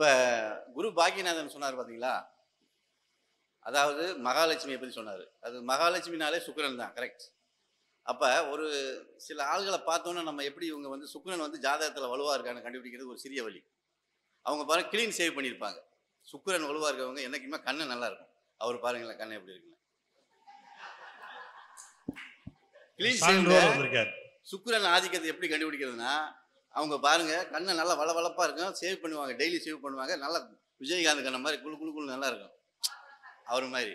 இப்போ குரு பாக்கியநாதன் சொன்னார் பார்த்தீங்களா அதாவது மகாலட்சுமியை பற்றி சொன்னார் அது மகாலட்சுமினாலே சுக்கிரன் தான் கரெக்ட் அப்போ ஒரு சில ஆள்களை பார்த்தோன்னே நம்ம எப்படி இவங்க வந்து சுக்கிரன் வந்து ஜாதகத்தில் வலுவாக இருக்கான்னு கண்டுபிடிக்கிறது ஒரு சிறிய வழி அவங்க பாருங்க க்ளீன் சேவ் பண்ணியிருப்பாங்க சுக்கிரன் வலுவாக இருக்கவங்க என்னைக்குமே கண்ணு நல்லா இருக்கும் அவர் பாருங்களேன் கண்ணு எப்படி இருக்குன்னு க்ளீன் சான்றோர் சேவ் வந்திருக்கார் சுக்கிரன் ஆதிக்கத்தை எப்படி கண்டுபிடிக்கிறதுனா அவங்க பாருங்க கண்ணை நல்லா வளவளப்பா இருக்கும் சேவ் பண்ணுவாங்க டெய்லி சேவ் பண்ணுவாங்க நல்லா விஜயகாந்த் கண்ண மாதிரி குளு குளு குளு நல்லா இருக்கும் அவர் மாதிரி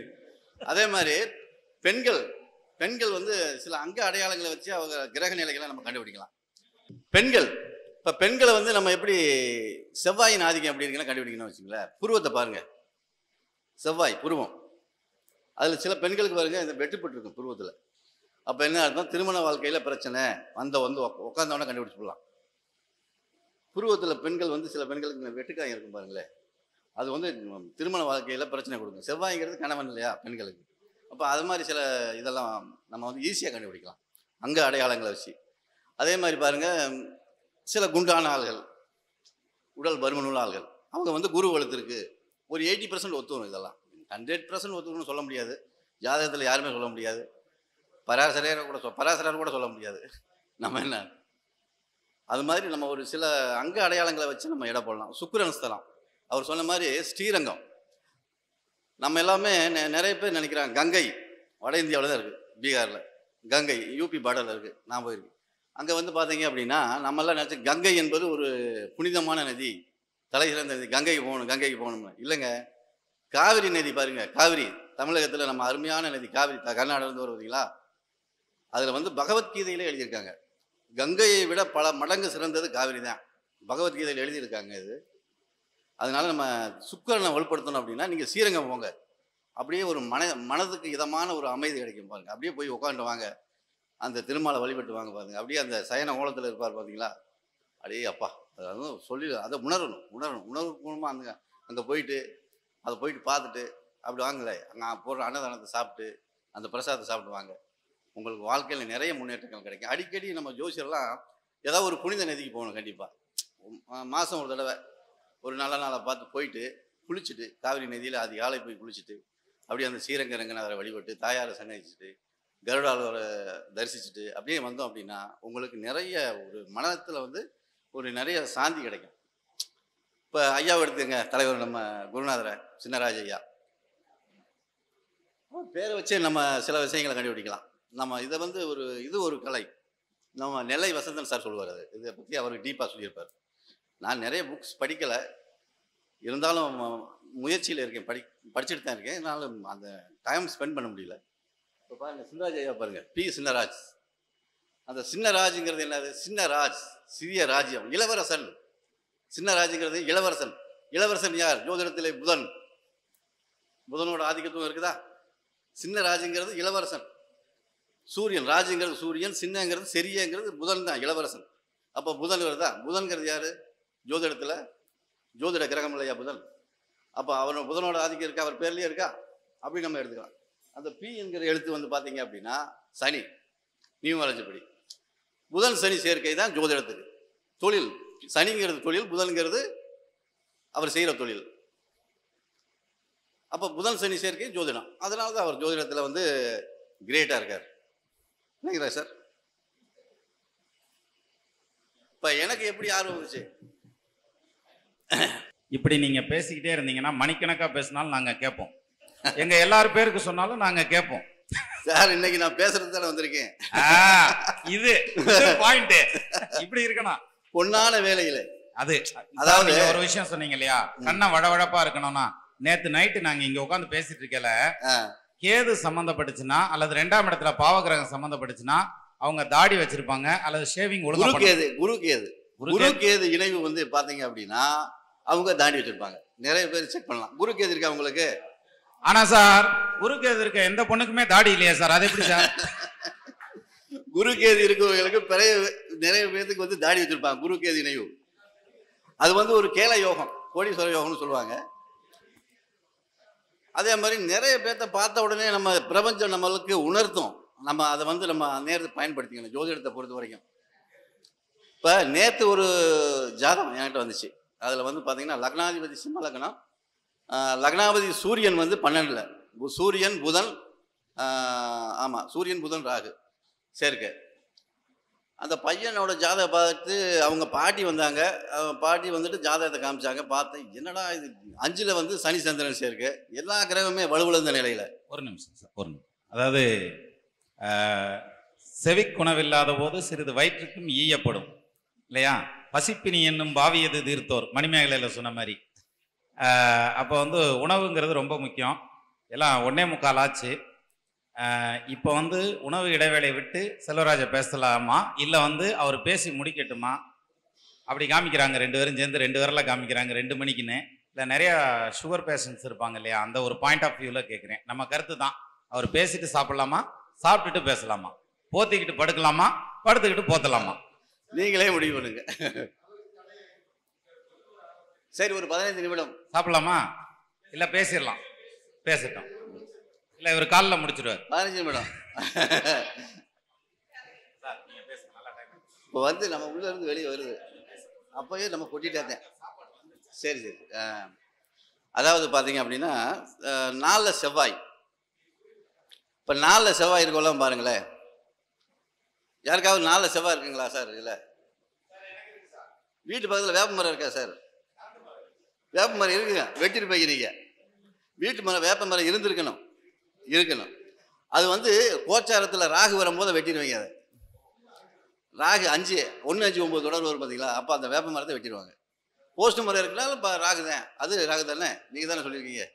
அதே மாதிரி பெண்கள் பெண்கள் வந்து சில அங்க அடையாளங்களை வச்சு அவங்க கிரக நிலைகளை நம்ம கண்டுபிடிக்கலாம் பெண்கள் இப்போ பெண்களை வந்து நம்ம எப்படி செவ்வாயின் ஆதிக்கம் எப்படி இருக்குன்னு கண்டுபிடிக்கணும் வச்சுங்களேன் புருவத்தை பாருங்க செவ்வாய் புருவம் அதில் சில பெண்களுக்கு பாருங்க இந்த வெட்டுப்பட்டு இருக்கும் புருவத்தில் அப்போ என்ன அர்த்தம் திருமண வாழ்க்கையில் பிரச்சனை வந்த வந்து உக்க- உட்கார்ந்தவொடனே கண்டுபிடிச்சு போடலாம் புருவத்தில் பெண்கள் வந்து சில பெண்களுக்கு இந்த வெட்டுக்காயம் இருக்கும் பாருங்களேன் அது வந்து ம், திருமண வாழ்க்கையில் பிரச்சனை கொடுக்கும் செவ்வாய்ங்கிறது கணவன் இல்லையா பெண்களுக்கு அப்போ அது மாதிரி சில இதெல்லாம் நம்ம வந்து ஈஸியாக கண்டுபிடிக்கலாம் அங்கே அடையாளங்களை வச்சு அதே மாதிரி பாருங்க ம், சில குண்டான ஆள்கள் உடல் பருமனுள்ள ஆள்கள் அவங்க வந்து குரு வலுத்திருக்கு ஒரு எயிட்டி பர்சன்ட் ஒத்துவரும் இதெல்லாம் ஹண்ட்ரட் பர்சன்ட் ஒத்துக்கணும்னு சொல்ல முடியாது ஜாதகத்தில் யாருமே சொல்ல முடியாது பராசரையரை கூட சொல் பராசரர் கூட சொல்ல முடியாது நம்ம என்ன அது மாதிரி நம்ம ஒரு சில அங்க அடையாளங்களை வச்சு நம்ம இட போடலாம் சுக்கிரன் ஸ்தலம் அவர் சொன்ன மாதிரி ஸ்ரீரங்கம் நம்ம எல்லாமே நெ- நிறைய பேர் நினைக்கிறாங்க கங்கை வட இந்தியாவில் தான் இருக்குது பீகாரில் கங்கை யூபி பார்டரில் இருக்குது நான் போயிருக்கேன் அங்கே வந்து பார்த்தீங்க அப்படின்னா நம்மெல்லாம் நினச்சி கங்கை என்பது ஒரு புனிதமான நதி தலை சிறந்த நதி கங்கைக்கு போகணும் கங்கைக்கு போகணும்னு இல்லைங்க காவிரி நதி பாருங்க காவிரி தமிழகத்தில் நம்ம அருமையான நதி காவிரி த- கர்நாடகத்துலேருந்து வருவீங்களா அதில் வந்து பகவத்கீதையிலே எழுதியிருக்காங்க கங்கையை விட பல மடங்கு சிறந்தது காவிரி தான் பகவத்கீதையில் எழுதியிருக்காங்க இது அதனால நம்ம சுக்கரனை வலுப்படுத்தணும் அப்படின்னா நீங்கள் ஸ்ரீரங்கம் போங்க அப்படியே ஒரு மன மனதுக்கு இதமான ஒரு அமைதி கிடைக்கும் பாருங்க அப்படியே போய் உட்காந்து வாங்க அந்த திருமாலை வழிபட்டு வாங்க பாருங்க அப்படியே அந்த சயன ஓலத்தில் இருப்பார் பார்த்தீங்களா அடே அப்பா அதாவது சொல்லி அதை உணரணும் உணரணும் உணர்வுபூர்வமாக அங்கே அங்கே போயிட்டு அதை போயிட்டு பார்த்துட்டு அப்படி வாங்கல அங்கே போடுற அன்னதானத்தை சாப்பிட்டு அந்த பிரசாதத்தை சாப்பிட்டு வாங்க உங்களுக்கு வாழ்க்கையில் நிறைய முன்னேற்றங்கள் கிடைக்கும் அடிக்கடி நம்ம ஜோசியர்லாம் ஏதாவது ஒரு புனித நதிக்கு போகணும் கண்டிப்பாக மாதம் ஒரு தடவை ஒரு நல்ல நாளை பார்த்து போயிட்டு குளிச்சுட்டு காவிரி நதியில் அதிகாலை போய் குளிச்சுட்டு அப்படியே அந்த ஸ்ரீரங்க ரங்கநாதரை வழிபட்டு தாயாரை சன்னதிச்சுட்டு கருடாளரை தரிசிச்சுட்டு அப்படியே வந்தோம் அப்படின்னா உங்களுக்கு நிறைய ஒரு மனத்தில் வந்து ஒரு நிறைய சாந்தி கிடைக்கும் இப்போ ஐயாவை எடுத்துங்க தலைவர் நம்ம குருநாதரை சின்னராஜ் ஐயா அவர் பேரை வச்சே நம்ம சில விஷயங்களை கண்டுபிடிக்கலாம் நம்ம இதை வந்து ஒரு இது ஒரு கலை நம்ம நெல்லை வசந்தன் சார் சொல்லுவார் அது இதை பற்றி அவர் டீப்பாக சொல்லியிருப்பார் நான் நிறைய புக்ஸ் படிக்கலை இருந்தாலும் முயற்சியில் இருக்கேன் படி படிச்சுட்டு தான் இருக்கேன் என்னால் அந்த டைம் ஸ்பெண்ட் பண்ண முடியல இப்போ பாருங்கள் சின்னராஜ் ஐயா பாருங்கள் பி சின்னராஜ் அந்த சின்னராஜுங்கிறது என்னது சின்னராஜ் சிறிய ராஜ்யம் இளவரசன் சின்னராஜுங்கிறது இளவரசன் இளவரசன் யார் ஜோதிடத்திலே புதன் புதனோட ஆதிக்கத்துவம் இருக்குதா சின்ன ராஜுங்கிறது இளவரசன் சூரியன் ராஜுங்கிறது சூரியன் சின்னங்கிறது செரியங்கிறது புதன் தான் இளவரசன் அப்போ புதன் வருதா புதன்கிறது யாரு ஜோதிடத்தில் ஜோதிட கிரகம் இல்லையா புதன் அப்போ அவர் புதனோட ஆதிக்கம் இருக்கா அவர் பேர்லேயே இருக்கா அப்படி நம்ம எடுத்துக்கலாம் அந்த பி என்கிற எழுத்து வந்து பார்த்தீங்க அப்படின்னா சனி நியூமராலஜி படி புதன் சனி சேர்க்கை தான் ஜோதிடத்துக்கு தொழில் சனிங்கிறது தொழில் புதன்கிறது அவர் செய்கிற தொழில் அப்போ புதன் சனி சேர்க்கை ஜோதிடம் அதனால தான் அவர் ஜோதிடத்தில் வந்து கிரேட்டாக இருக்கார் இல்லைங்களா சார் இப்போ எனக்கு எப்படி ஆர்வம் வந்துச்சு இப்படி நீங்க பேசிக்கிட்டே இருந்தீங்கன்னா மணிக்கணக்கா பேசினாலும் நாங்க கேட்போம் எங்க எல்லார் பேருக்கு சொன்னாலும் நாங்க கேட்போம் சார் இன்னைக்கு நான் பேசுறது தானே வந்திருக்கேன் ஆ, இது பாயிண்ட் இப்படி இருக்கணும் பொன்னான வேலையில் அது அதாவது- அதாவது நீங்க ஒரு விஷயம் சொன்னீங்க இல்லையா கண்ணை வடவடப்பா இருக்கணும்னா நேத்து நைட்டு நாங்க இங்க உட்காந்து பேசிட்டு இருக்கல ஆ. கேது சம்பந்தப்பட்டுச்சுன்னா அல்லது ரெண்டாம் இடத்துல பாவகிரகம் சம்பந்தப்பட்டுச்சுன்னா அவங்க தாடி வச்சிருப்பாங்க அல்லது ஷேவிங் ஒழுங்கா குரு பண்ண- கேது குரு கேது குரு குரு கேது- கேது இணைவு வந்து பாத்தீங்க அப்படின்னா அவங்க தாண்டி வச்சிருப்பாங்க நிறைய பேர் செக் பண்ணலாம் குரு கேது இருக்கா உங்களுக்கு ஆனா சார் குரு கேது இருக்க எந்த பொண்ணுக்குமே தாடி இல்லையா சார் அது எப்படி சார் குரு கேது இருக்கிறவங்களுக்கு பெரிய நிறைய பேர்த்துக்கு வந்து தாடி வச்சிருப்பாங்க குரு கேது இணைவு அது வந்து ஒரு கேல யோகம் கோடீஸ்வர யோகம்னு சொல்லுவாங்க அதே மாதிரி நிறைய பேர்த்த பார்த்த உடனே நம்ம பிரபஞ்சம் நம்மளுக்கு உணர்த்தும் நம்ம அதை வந்து நம்ம நேரத்தை பயன்படுத்திக்கணும் ஜோதிடத்தை பொறுத்த வரைக்கும் இப்போ நேற்று ஒரு ஜாதகம் என்கிட்ட வந்துச்சு அதில் வந்து பார்த்தீங்கன்னா லக்னாதிபதி சிம்ம லக்னம் ஆஹ் லக்னாதிபதி சூரியன் வந்து பன்னெண்டில் சூரியன் புதன் ஆமாம் சூரியன் புதன் ராகு சேர்க்கை அந்த பையனோட ஜாதகம் பார்த்து அவங்க பாட்டி வந்தாங்க அவங்க பாட்டி வந்துட்டு ஜாதகத்தை காமிச்சாங்க பார்த்தேன் என்னடா இது அஞ்சில் வந்து சனி சந்திரன் சேர்க்கை எல்லா கிரகமே வலுவிழந்த நிலையில் ஒரு நிமிஷம் சார் ஒரு நிமிஷம் அதாவது ஆஹ், செவிக்குணவில்லாத போது சிறிது வயிற்றுக்கும் ஈயப்படும் இல்லையா பசிப்பினி என்னும் பாவியது தீர்த்தோர் மணிமேகலையில் சொன்ன மாதிரி ஆஹ், அப்போ வந்து உணவுங்கிறது ரொம்ப முக்கியம் எல்லாம் ஒன்னே முக்கால் ஆச்சு ஆஹ், இப்போ வந்து உணவு இடைவேளை விட்டு செல்வராஜை பேசலாமா இல்லை வந்து அவர் பேசி முடிக்கட்டுமா அப்படி காமிக்கிறாங்க ரெண்டு பேரும் சேர்ந்து ரெண்டு பேரில் காமிக்கிறாங்க ரெண்டு மணிக்குன்னு இல்லை நிறைய சுகர் பேஷண்ட்ஸ் இருப்பாங்க இல்லையா அந்த ஒரு பாயிண்ட் ஆஃப் வியூவில் கேட்குறேன் நம்ம கருத்து தான் அவர் பேசிட்டு சாப்பிடலாமா சாப்பிட்டுட்டு பேசலாமா போத்திக்கிட்டு படுக்கலாமா படுத்துக்கிட்டு போத்தலாமா நீங்களே முடிவு பண்ணுங்க சரி ஒரு பதினைந்து நிமிடம் சாப்பிடலாமா இல்லை பேசிடலாம் பேசட்டும் இல்லை இவர் காலில் முடிச்சிடுவார் பதினஞ்சு நிமிடம் சார் நீங்கள் பேசுங்க நல்லா டைம் இப்போ வந்து நம்ம உள்ள இருந்து வெளியே வருது அப்போயே நம்ம கொட்டிட்டாத்தேன் சரி சரி அஹ், அதாவது பார்த்தீங்க அப்படின்னா அஹ், நாலில் செவ்வாய் இப்போ நாலில் செவ்வாய் இருக்கோலாம் பாருங்களேன் யாருக்காவது நாலில் செவ்வாய் இருக்குங்களா சார் இல்லை வீட்டு பக்கத்தில் வேப்ப மரம் இருக்கா சார் வேப்ப மரம் இருக்குங்க வெட்டிட்டு போய்க்கிறீங்க வீட்டு மரம் வேப்ப மரம் இருந்திருக்கணும் இருக்கணும் அது வந்து கோச்சாரத்தில் ராகு வரும்போது வெட்டிடுவீங்க அதை ராகு அஞ்சு ஒன்று அஞ்சு ஒம்பது தொடர் வரும் பார்த்தீங்களா அப்போ அந்த வேப்ப மரத்தை வெட்டிடுவாங்க போஸ்ட் மரம் இருக்குனாலும் இப்போ ராகு தான் அது ராகு தானே நீங்கள் தானே சொல்லியிருக்கீங்க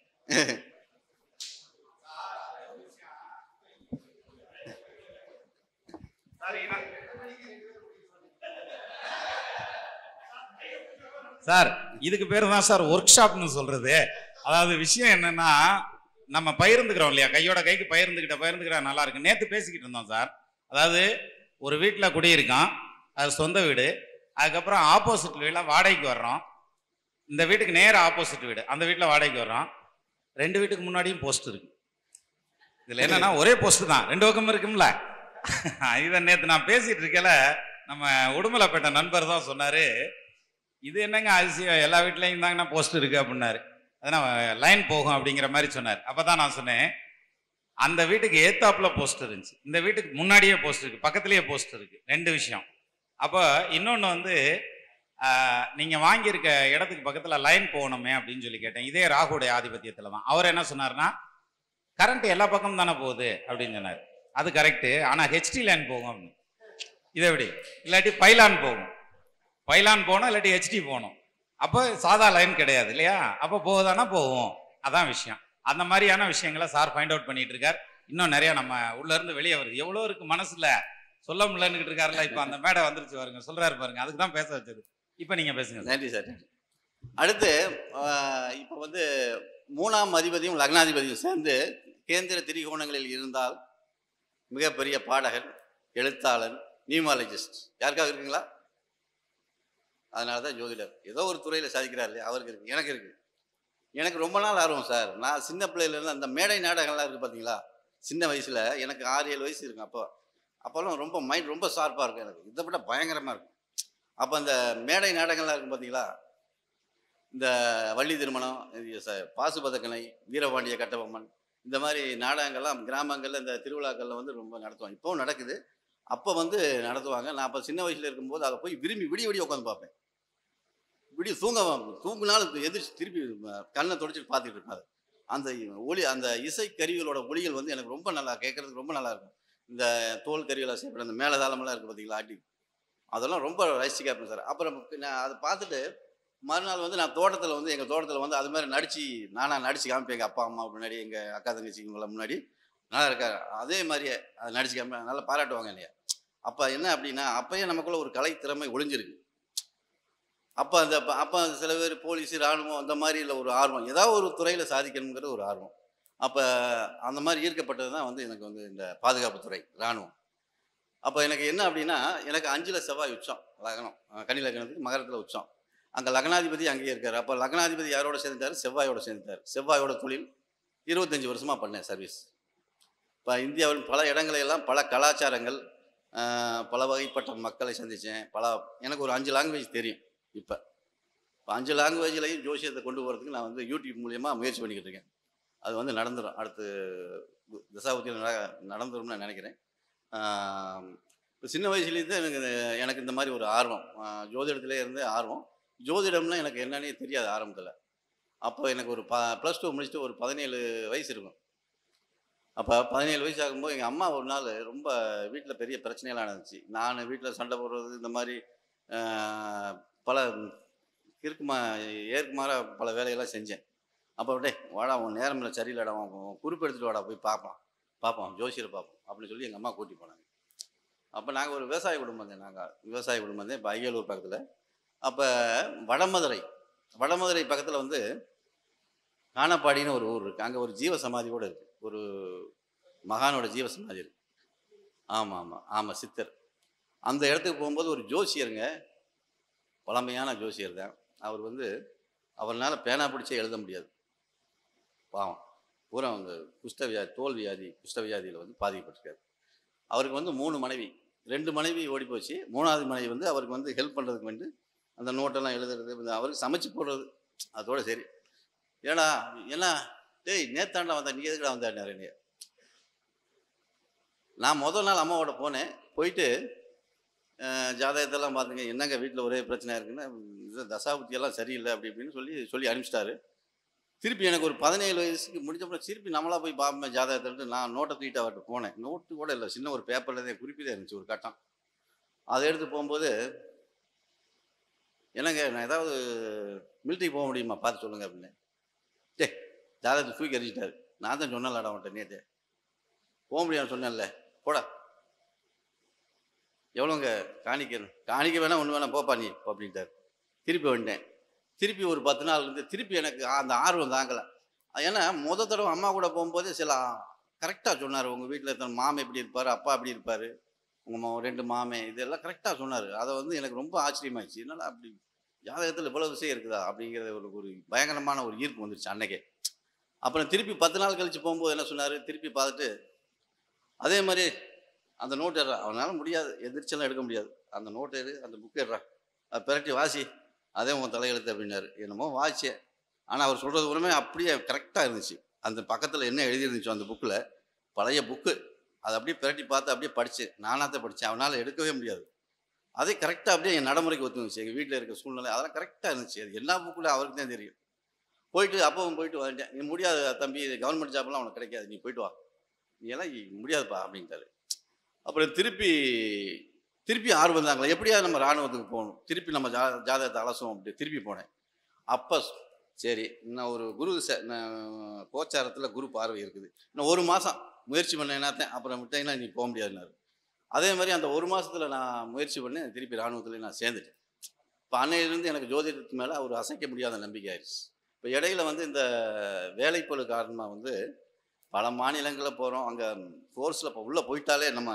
சார் இதுக்கு பேர் தான் சார் ஒர்க் ஷாப்னு சொல்றது அதாவது விஷயம் என்னன்னா நம்ம பகிர்ந்துக்கிறோம் இல்லையா கையோட கைக்கு பகிர்ந்துக்கிட்ட பகிர்ந்துக்கிட்ட நல்லா இருக்கு நேத்து பேசிக்கிட்டு இருந்தோம் சார் அதாவது ஒரு வீட்டில் குடியிருக்கான் அது சொந்த வீடு அதுக்கப்புறம் ஆப்போசிட் வீட்டில் வாடகைக்கு வர்றோம் இந்த வீட்டுக்கு நேர ஆப்போசிட் வீடு அந்த வீட்டில் வாடகைக்கு வர்றோம் ரெண்டு வீட்டுக்கு முன்னாடியும் போஸ்ட் இருக்கு இதில் என்னன்னா ஒரே போஸ்ட் தான் ரெண்டு பக்கம் இருக்கும்ல இதை நேற்று நான் பேசிட்டு இருக்கல நம்ம உடுமலைப்பேட்டை நண்பர் தான் சொன்னாரு இது என்னங்க அதிசயம் எல்லா வீட்லயும் இருந்தாங்கன்னா போஸ்ட் இருக்கு அப்படின்னாரு அதான் லைன் போகும் அப்படிங்கிற மாதிரி சொன்னார் அப்பதான் நான் சொன்னேன் அந்த வீட்டுக்கு ஏத்தாப்புல போஸ்ட் இருந்துச்சு இந்த வீட்டுக்கு முன்னாடியே போஸ்ட் இருக்கு பக்கத்துலயே போஸ்ட் இருக்கு ரெண்டு விஷயம் அப்போ இன்னொன்று வந்து ஆஹ், நீங்க வாங்கியிருக்க இடத்துக்கு பக்கத்துல லைன் போகணுமே அப்படின்னு சொல்லி கேட்டேன் இதே ராகுடைய ஆதிபத்தியத்துல தான் அவர் என்ன சொன்னார்னா கரண்ட் எல்லா பக்கமும் தானே போகுது அப்படின்னு சொன்னார் அது கரெக்டு ஆனா ஹெச்டி லைன் போகும் அப்படின்னு இதை எப்படி இல்லாட்டி பைலான் போகும் பைலான் போகணும் இல்லாட்டி ஹெச்டி போகணும் அப்போ சாதா லைன் கிடையாது இல்லையா அப்போ போகுதானா போகும் அதான் விஷயம் அந்த மாதிரியான விஷயங்களை சார் ஃபைண்ட் அவுட் பண்ணிட்டு இருக்கார் இன்னும் நிறைய நம்ம உள்ள இருந்து வெளியே வருது எவ்வளோ இருக்கு மனசுல சொல்ல முடியலன்னு இருக்காருல்ல இப்போ அந்த மேடை வந்துருச்சு பாருங்க சொல்றாரு பாருங்க அதுக்கு தான் பேச வச்சது இப்போ நீங்க பேசுங்க சார் நன்றி சார் நன்றி அடுத்து இப்போ வந்து மூணாம் அதிபதியும் லக்னாதிபதியும் சேர்ந்து கேந்திர திரிகோணங்களில் இருந்தால் மிகப்பெரிய பாடகர் எழுத்தாளர் நியூமாலஜிஸ்ட் யாருக்காக இருக்குங்களா அதனால தான் ஜோதிடர் ஏதோ ஒரு துறையில் சாதிக்கிறார் இல்லையா அவருக்கு இருக்கு எனக்கு இருக்கு எனக்கு ரொம்ப நாள் ஆர்வம் சார் நான் சின்ன பிள்ளையிலேருந்து அந்த மேடை நாடகங்கள்லாம் இருக்குது பார்த்தீங்களா சின்ன வயசில் எனக்கு ஆறு ஏழு வயசு இருக்கும் அப்போ அப்போல்லாம் ரொம்ப மைண்ட் ரொம்ப ஷார்ப்பாக இருக்கும் எனக்கு இதை விட பயங்கரமாக இருக்கும் அப்போ அந்த மேடை நாடகங்கள்லாம் இருக்கும் பார்த்தீங்களா இந்த வள்ளி திருமணம் இது ச- பாசுபதக்கணை வீரபாண்டிய கட்டபொம்மன் இந்த மாதிரி நாடகங்கள்லாம் கிராமங்களில் இந்த திருவிழாக்களில் வந்து ரொம்ப நடத்துவாங்க இப்போவும் நடக்குது அப்போ வந்து நடத்துவாங்க நான் அப்போ சின்ன வயசில் இருக்கும்போது அதை போய் விரும்பி விடிய விடிய உட்காந்து பார்ப்பேன் விடிய தூங்க தூங்கினாலும் எந்திரிச்சு திருப்பி அஹ், கண்ணை தொடச்சிட்டு பார்த்துட்டு இருப்பேன் அதை. அந்த ஒளி அந்த இசை கருவிகளோட ஒளிகள் வந்து எனக்கு ரொம்ப நல்லா கேட்கறதுக்கு ரொம்ப நல்லா இருக்கும் இந்த தோல் கருவிகளை செய்யப்பட அந்த மேலதாளமெல்லாம் இருக்குது பார்த்தீங்களா ஆட்டி அதெல்லாம் ரொம்ப ரசிச்சு கேட்பேன் சார் அப்புறம் நான் அதை பார்த்துட்டு மறுநாள் வந்து நான் தோட்டத்தில் வந்து எங்கள் தோட்டத்தில் வந்து அது மாதிரி நடித்து நானாக நடிச்சு காமிப்பேன் எங்கள் அப்பா அம்மா முன்னாடி எங்கள் அக்கா தங்கச்சிங்களை முன்னாடி நல்லா இருக்காரு அதே மாதிரியே அதை நடிச்சு காமி நல்லா பாராட்டுவாங்க இல்லையா அப்போ என்ன அப்படின்னா அப்பயே நமக்குள்ள ஒரு கலை திறமை ஒளிஞ்சிருக்கு அப்போ அந்த அப்போ சில பேர் போலீஸ் இராணுவம் அந்த மாதிரி இல்லை ஒரு ஆர்வம் ஏதாவது ஒரு துறையில் சாதிக்கணுங்கிற ஒரு ஆர்வம் அப்போ அந்த மாதிரி ஈர்க்கப்பட்டது தான் வந்து எனக்கு வந்து இந்த பாதுகாப்புத்துறை இராணுவம் அப்போ எனக்கு என்ன அப்படின்னா எனக்கு அஞ்சில் செவ்வாய் உச்சம் லக்னம் அஹ் கன்னி லக்னத்துக்கு மகரத்தில் உச்சம் அங்கே லக்னாதிபதி அங்கேயே இருக்கார் அப்போ லக்னாதிபதி யாரோட சேர்ந்துட்டார் செவ்வாயோட சேர்ந்துட்டார் செவ்வாயோட தொழில் இருபத்தஞ்சி வருஷமாக பண்ணேன் சர்வீஸ் இப்போ இந்தியாவில் பல இடங்களெல்லாம் பல கலாச்சாரங்கள் ஆஹ், பல வகைப்பட்ட மக்களை சந்தித்தேன் பல எனக்கு ஒரு அஞ்சு லாங்குவேஜ் தெரியும் இப்போ இப்போ அஞ்சு லாங்குவேஜ்லையும் ஜோசியத்தை கொண்டு போகிறதுக்கு நான் வந்து யூடியூப் மூலியமாக முயற்சி பண்ணிக்கிட்டு இருக்கேன் அது வந்து நடந்துடும் அடுத்து தசாபுத்தியில் நட நடந்துரும்னு நான் நினைக்கிறேன் இப்போ சின்ன வயசுலேருந்து எனக்கு இந்த- எனக்கு இந்த மாதிரி ஒரு ஆர்வம் ஆஹ் ஜோதிடத்திலே இருந்தே ஆர்வம் ஜோதிடம்னா எனக்கு என்னன்னே தெரியாது ஆரம்பத்தில் அப்போ எனக்கு ஒரு ப ப்ளஸ் டூ முடிச்சுட்டு ஒரு பதினேழு வயசு இருக்கும் அப்போ பதினேழு வயசு ஆகும்போது எங்கள் அம்மா ஒரு நாள் ரொம்ப வீட்டில் பெரிய பிரச்சனையெல்லாம் நடந்துச்சு நான் வீட்டில் சண்டை போடுறது இந்த மாதிரி ஆஹ், பல இருக்குமா ஏற்குமாற பல வேலையெல்லாம் செஞ்சேன் அப்போ டே வாடா உன் நேரம் இல்லை சரியில்லடா உன் குறிப்பு எடுத்துகிட்டு வாடா போய் பார்ப்போம் பார்ப்போம் ஜோசியரை பார்ப்போம் அப்படின்னு சொல்லி எங்கள் அம்மா கூட்டி போனாங்க அப்போ நாங்கள் ஒரு விவசாய குடும்பம் தான் நாங்கள் விவசாய குடும்பம் தான் இப்போ அய்யலூர் பக்கத்தில் அப்போ வடமதுரை வடமதுரை பக்கத்தில் வந்து காணப்பாடின்னு ஒரு ஊர் இருக்குது அங்கே ஒரு ஜீவ சமாதி கூட இருக்குது ஒரு மகானோட ஜீவ சமாதி இருக்கு ஆமாம் ஆமாம் ஆமாம் சித்தர் அந்த இடத்துக்கு போகும்போது ஒரு ஜோசியருங்க பழமையான ஜோசியர் தான் அவர் வந்து அவர்னால பேனா பிடிச்சே எழுத முடியாது பாவம் பூரா அந்த குஷ்ட வியாதி தோல் வியாதி குஷ்ட வியாதியில் வந்து பாதிக்கப்பட்டிருக்காரு அவருக்கு வந்து மூணு மனைவி ரெண்டு மனைவி ஓடி போச்சு மூணாவது மனைவி வந்து அவருக்கு வந்து ஹெல்ப் பண்ணுறதுக்கு வந்து அந்த நோட்டெல்லாம் எழுதுறது இந்த அவருக்கு சமைச்சு போடுறது அதோட சரி ஏடா என்ன டேய் நேத்தாண்டா வந்தா நீ எதுக்குடா வந்தாரு என்னைய நான் முதல் நாள் அம்மாவோட போனேன் போயிட்டு அஹ், ஜாதகத்தெல்லாம் பார்த்துங்க என்னங்க வீட்டில் ஒரே பிரச்சனை இருக்குன்னு இது தசாபுத்தியெல்லாம் சரியில்லை அப்படி இப்படின்னு சொல்லி சொல்லி அனுப்பிச்சிட்டாரு திருப்பி எனக்கு ஒரு பதினேழு வயசுக்கு முடிஞ்சப்பறம் திருப்பி நம்மளா போய் பார்ப்பேன் ஜாதகத்தை நான் நோட்டை தூக்கிட்டு அவர்கிட்ட போனேன் நோட்டு கூட இல்லை சின்ன ஒரு பேப்பரில் தான் குறிப்பிட்டே இருந்துச்சு ஒரு கட்டம் அதை எடுத்து போகும்போது என்னங்க நான் ஏதாவது மிலிட்ரி போக முடியுமா பார்த்து சொல்லுங்க அப்படின்னு டே ஜாதகத்தை தூக்கி எறிஞ்சிட்டாரு நான் தான் சொன்னேன்லடா அவன்கிட்ட நேற்று போக முடியாதுன்னு சொன்னேன்ல போடா எவ்வளோங்க காணிக்க காணிக்க வேணா ஒன்று வேணா போப்பா நீ போ அப்படின்ட்டார் திருப்பி வந்துட்டேன் திருப்பி ஒரு பத்து நாள் இருந்து திருப்பி எனக்கு அந்த ஆர்வம் தாங்கலை ஏன்னா முத தடவை அம்மா கூட போகும்போதே சில கரெக்டாக சொன்னார் உங்கள் வீட்டில் இருக்கிற மாமே எப்படி இருப்பார் அப்பா எப்படி இருப்பார் உங்கள் ரெண்டு மாமே இதெல்லாம் கரெக்டாக சொன்னார் அதை வந்து எனக்கு ரொம்ப ஆச்சரியமாயிடுச்சு என்னடா அப்படி ஜாதகத்தில் இவ்வளோ விஷயம் இருக்குதா அப்படிங்கிற ஒரு ஒரு பயங்கரமான ஒரு ஈர்ப்பு வந்துருச்சு அன்னைக்கே அப்புறம் திருப்பி பத்து நாள் கழிச்சு போகும்போது என்ன சொன்னார் திருப்பி பார்த்துட்டு அதே மாதிரி அந்த நோட் எடுறா அவனால் முடியாது எதிர்ச்செல்லாம் எடுக்க முடியாது அந்த நோட் எடு அந்த புக் எடுறா அதை பிரட்டி வாசி அதே உன் தலையெழுத்து அப்படின்னாரு என்னமோ வாசிச்சேன் ஆனால் அவர் சொல்கிறது உடனே அப்படியே கரெக்டாக இருந்துச்சு அந்த பக்கத்தில் என்ன எழுதியிருந்துச்சோ அந்த புக்கில் பழைய புக்கு அதை அப்படியே பிரட்டி பார்த்து அப்படியே படித்தேன் நானாக படித்தேன் அவனால் எடுக்கவே முடியாது அதே கரெக்டாக அப்படியே என் நடைமுறைக்கு ஒத்துந்துச்சு எங்கள் வீட்டில் இருக்க சூழ்நிலை அதெல்லாம் கரெக்டாக இருந்துச்சு அது எல்லா புக்கில் அவருக்கு தான் தெரியும் போயிட்டு அப்பவும் போயிட்டு வந்துட்டேன் நீ முடியாது தம்பி கவர்மெண்ட் ஜாப்லாம் உனக்கு கிடைக்காது நீ போயிட்டு வா நீ எல்லாம் இ- முடியாதுப்பா அப்படின்ட்டாரு அப்புறம் திருப்பி திருப்பி ஆர்வம் தாங்களே எப்படியாவது நம்ம இராணுவத்துக்கு போகணும் திருப்பி நம்ம ஜா ஜாதகத்தை அலசுவோம் அப்படி திருப்பி போனேன் அப்போ சரி இன்னும் ஒரு குரு ச நான் கோச்சாரத்தில் குரு பார்வை இருக்குது இன்னும் ஒரு மாதம் முயற்சி பண்ணேன்னாத்தேன் அப்புறம் விட்டீங்கன்னா நீ போக முடியாதுன்னாரு அதே மாதிரி அந்த ஒரு மாசத்துல நான் முயற்சி பண்ணி திருப்பி இராணுவத்தில் நான் சேர்ந்துட்டேன் இப்போ அன்னையிலேருந்து எனக்கு ஜோதிடத்து மேலே ஒரு அசைக்க முடியாத நம்பிக்கை ஆயிடுச்சு இப்போ இடையில வந்து இந்த வேலைப்பளு காரணமாக வந்து பல மாநிலங்களில் போகிறோம் அங்கே ஃபோர்ஸில் இப்போ உள்ளே போயிட்டாலே நம்ம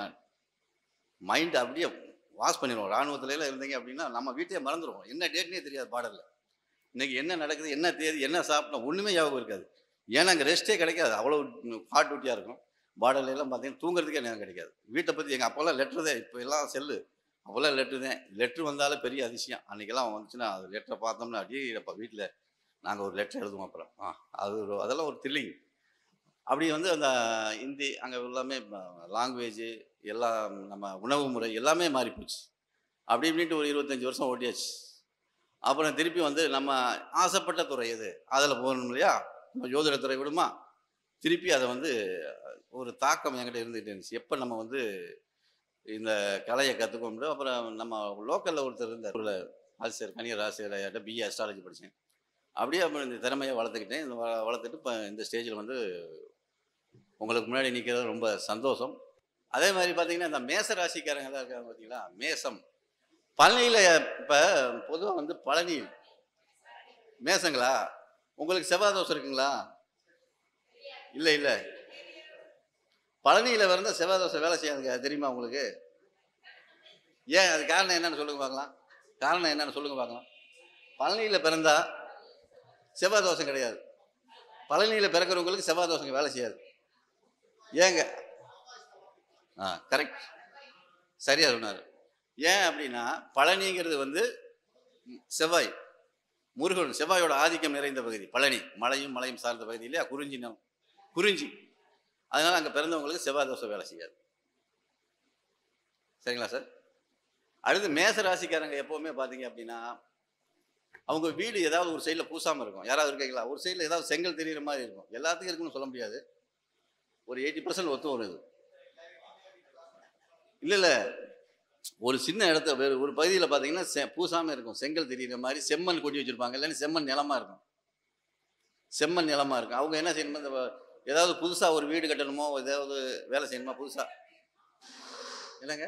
மைண்ட் அப்படியே வாஷ் பண்ணிடுவோம் இராணுவத்துல இருந்தீங்க அப்படின்னா நம்ம வீட்டையே மறந்துடுவோம் என்ன டேட்னே தெரியாது பாடலில் இன்னைக்கு என்ன நடக்குது என்ன தேதி என்ன சாப்பிட்டோம் ஒன்றுமே ஞாபகம் இருக்காது ஏன்னா அங்கே ரெஸ்ட்டே கிடைக்காது அவ்வளோ ஹார்ட் டியூட்டியாக இருக்கும் பார்டர்ல எல்லாம் பார்த்தீங்கன்னா தூங்குறதுக்கே நேரம் கிடைக்காது வீட்டை பற்றி எங்கள் அப்போல்லாம் லெட்ரு தான் இப்போ எல்லாம் செல்லு அப்போல்லாம் லெட்ரு தான் லெட்ரு வந்தாலே பெரிய அதிசயம் அன்றைக்கெல்லாம் வந்துச்சுன்னா அது லெட்டரை பார்த்தோம்னா அப்படியே இப்போ வீட்டில் நாங்கள் ஒரு லெட்டர் எழுதுவோம் அப்புறம் ஆ அது ஒரு அதெல்லாம் ஒரு த்ரில்லிங் அப்படி வந்து அந்த ஹிந்தி அங்கே எல்லாமே லாங்குவேஜ் எல்லாம் நம்ம உணவு முறை எல்லாமே மாறி போச்சு அப்படி இப்படின்ட்டு ஒரு இருபத்தஞ்சி வருஷம் ஓட்டியாச்சு அப்புறம் திருப்பி வந்து நம்ம ஆசைப்பட்ட துறை எது அதில் போகணும் இல்லையா நம்ம ஜோதிட துறை விடுமா திருப்பி அதை வந்து ஒரு தாக்கம் என்கிட்ட இருந்துகிட்டு இருந்துச்சு எப்போ நம்ம வந்து இந்த கலையை கற்றுக்க முடியும் அப்புறம் நம்ம லோக்கலில் ஒருத்தர் இருந்தார் ஒரு ஆசிரியர் கனியர் ஆசிரியர் ஐயாட்ட பிஏ அஸ்ட்ராலஜி படித்தேன் அப்படியே அப்புறம் இந்த திறமையை வளர்த்துக்கிட்டேன் இந்த வ- வளர்த்துட்டு இப்போ இந்த ஸ்டேஜில் வந்து உங்களுக்கு முன்னாடி நிற்கிறது ரொம்ப சந்தோஷம் அதே மாதிரி பார்த்தீங்கன்னா இந்த மேச ராசிக்காரங்களாம் இருக்காங்க பார்த்தீங்களா மேசம் பழனியில் இப்போ பொதுவாக வந்து பழனி மேசங்களா உங்களுக்கு செவ்வாய் தோசை இருக்குங்களா இல்லை இல்லை பழனியில் பிறந்த செவ்வாய் தோசை வேலை செய்யாதுங்க அது தெரியுமா உங்களுக்கு ஏன் அது காரணம் என்னன்னு சொல்லுங்க பார்க்கலாம் காரணம் என்னன்னு சொல்லுங்க பார்க்கலாம் பழனியில் பிறந்தா செவ்வாய் தோசை கிடையாது பழனியில் பிறக்கிறவங்களுக்கு செவ்வாய் தோசைங்க வேலை செய்யாது ஏங்க ஆ கரெக்ட் சரியா சொன்னார் ஏன் அப்படின்னா பழனிங்கிறது வந்து ம், செவ்வாய் முருகன் செவ்வாயோட ஆதிக்கம் நிறைந்த பகுதி பழனி மலையும் மலையும் சார்ந்த பகுதி இல்லையா குறிஞ்சி நம் குறிஞ்சி அதனால அங்கே பிறந்தவங்களுக்கு செவ்வாய் தோசை வேலை செய்யாது சரிங்களா சார் அடுத்து மேச ராசிக்காரங்க எப்போவுமே பார்த்தீங்க அப்படின்னா அவங்க வீடு ஏதாவது ஒரு சைடில் பூசாமல் இருக்கும் யாராவது இருக்கீங்களா ஒரு சைடில் ஏதாவது செங்கல் தெரியுற மாதிரி இருக்கும் எல்லாத்துக்கும் இருக்குன்னு சொல்ல முடியாது ஒரு எயிட்டி பர்சன்ட் ஒத்து வருது இல்லை இல்லை ஒரு சின்ன இடத்த வேறு ஒரு பகுதியில் பார்த்தீங்கன்னா செ பூசாமல் இருக்கும் செங்கல் தெரியுற மாதிரி செம்மண் கொட்டி வச்சுருப்பாங்க இல்லைன்னா செம்மண் நிலமா இருக்கும் செம்மண் நிலமா இருக்கும் அவங்க என்ன செய்யணுமோ இந்த வ- ஏதாவது புதுசாக ஒரு வீடு கட்டணுமோ ஏதாவது வேலை செய்யணுமா புதுசாக என்னங்க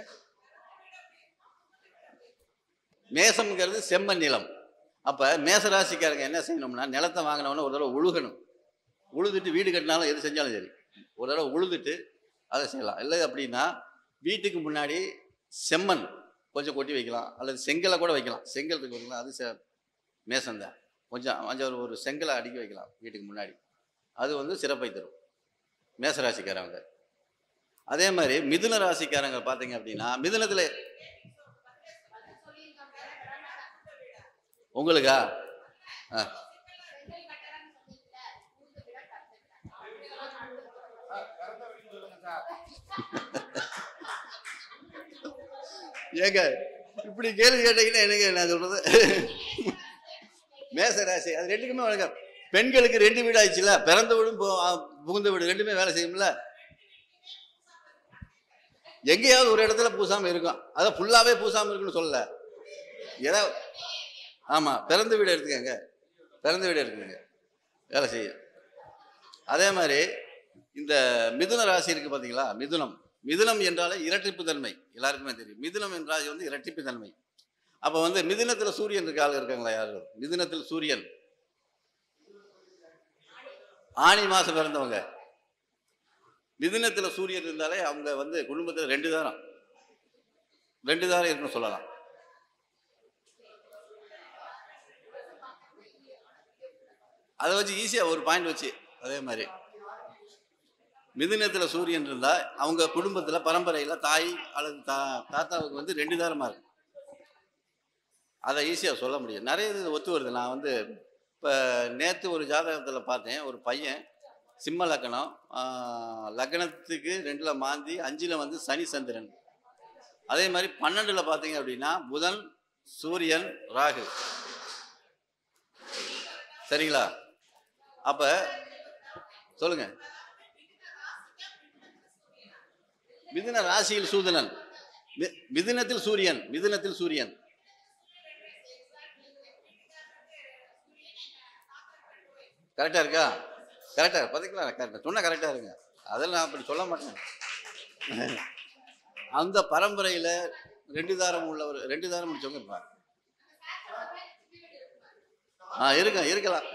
மேசம்ங்கிறது செம்மண் நிலம் அப்போ மேசராசிக்காரங்க என்ன செய்யணும்னா நிலத்தை வாங்கினவொன்னே ஒரு தடவை உழுகணும் உழுதுட்டு வீடு கட்டினாலும் எது செஞ்சாலும் சரி ஒரு தடவை உழுதுட்டு அதை செய்யலாம் இல்லை அப்படின்னா வீட்டுக்கு முன்னாடி செம்மண் கொஞ்சம் கொட்டி வைக்கலாம் அல்லது செங்கலை கூட வைக்கலாம் செங்கல் இருக்கு பார்த்தீங்களா அது செ மேசம்தான் கொஞ்சம் கொஞ்சம் ஒரு- ஒரு செங்கலை அடுக்கி வைக்கலாம் வீட்டுக்கு முன்னாடி அது வந்து சிறப்பை தரும் மேசராசிக்காரங்க அதே மாதிரி மிதுன ராசிக்காரங்க பார்த்தீங்க அப்படின்னா மிதுனத்தில் உங்களுக்கா ஆ ஏங்க இப்படி கேள்வி கேட்டீங்கன்னா என்னங்க நான் சொல்றது மேச ராசி அது ரெண்டுக்குமே வழங்க பெண்களுக்கு ரெண்டு வீடு ஆயிடுச்சுல பிறந்த வீடும் பு- ஆ, புகுந்த வீடு ரெண்டுமே வேலை செய்யும்ல எங்கேயாவது ஒரு இடத்துல பூசாம இருக்கும் அதை ஃபுல்லாவே பூசாம இருக்குன்னு சொல்லல ஏதோ ஆமா பிறந்த வீடு எடுத்துக்கங்க பிறந்த வீடு எடுத்துக்கங்க வேலை செய்யும் அதே மாதிரி இந்த மிதுன ராசி இருக்கு பாத்தீங்களா மிதுனம் மிதுனம் என்றாலே இரட்டிப்பு தன்மை எல்லாருக்குமே தெரியும் மிதுனம் என்றால் வந்து இரட்டிப்பு தன்மை அப்போ வந்து மிதுனத்துல சூரியன் இருக்க ஆள் இருக்காங்களா யாரு மிதுனத்தில் சூரியன் ஆணி மாசம் பிறந்தவங்க மிதுனத்துல சூரியன் இருந்தாலே அவங்க வந்து குடும்பத்துல ரெண்டு தாரம் ரெண்டு தாரம் இருக்குன்னு சொல்லலாம் அதை வச்சு ஈஸியாக ஒரு பாயிண்ட் வச்சு அதே மாதிரி மிதுனத்தில் சூரியன் இருந்தால் அவங்க குடும்பத்தில் பரம்பரையில் தாய் அல்லது தா தாத்தாவுக்கு வந்து ரெண்டு தாரமாக இருக்கும் அதை ஈஸியாக சொல்ல முடியும் நிறைய இது ஒத்து வருது நான் வந்து இப்போ நேற்று ஒரு ஜாதகத்தில் பார்த்தேன் ஒரு பையன் சிம்ம லக்னம் ஆஹ், லக்னத்துக்கு ரெண்டில் மாந்தி அஞ்சில் வந்து சனி சந்திரன் அதே மாதிரி பன்னெண்டில் பார்த்தீங்க அப்படின்னா புதன் சூரியன் ராகு சரிங்களா அப்போ சொல்லுங்க மிதுன ராசியில் சூதனன் மி- மிதுனத்தில் சூரியன் மிதுனத்தில் சூரியன் கரெக்டா இருக்கா கரெக்டா பார்த்தீங்களா கரெக்டா சொன்னா கரெக்டா இருங்க அதெல்லாம் நான் அப்படி சொல்ல மாட்டேன் அந்த பரம்பரையில ரெண்டு தாரம் உள்ளவர் ரெண்டு தாரம் முடிச்சவங்க இருப்பாங்க ஆ இருக்க இருக்கலாம்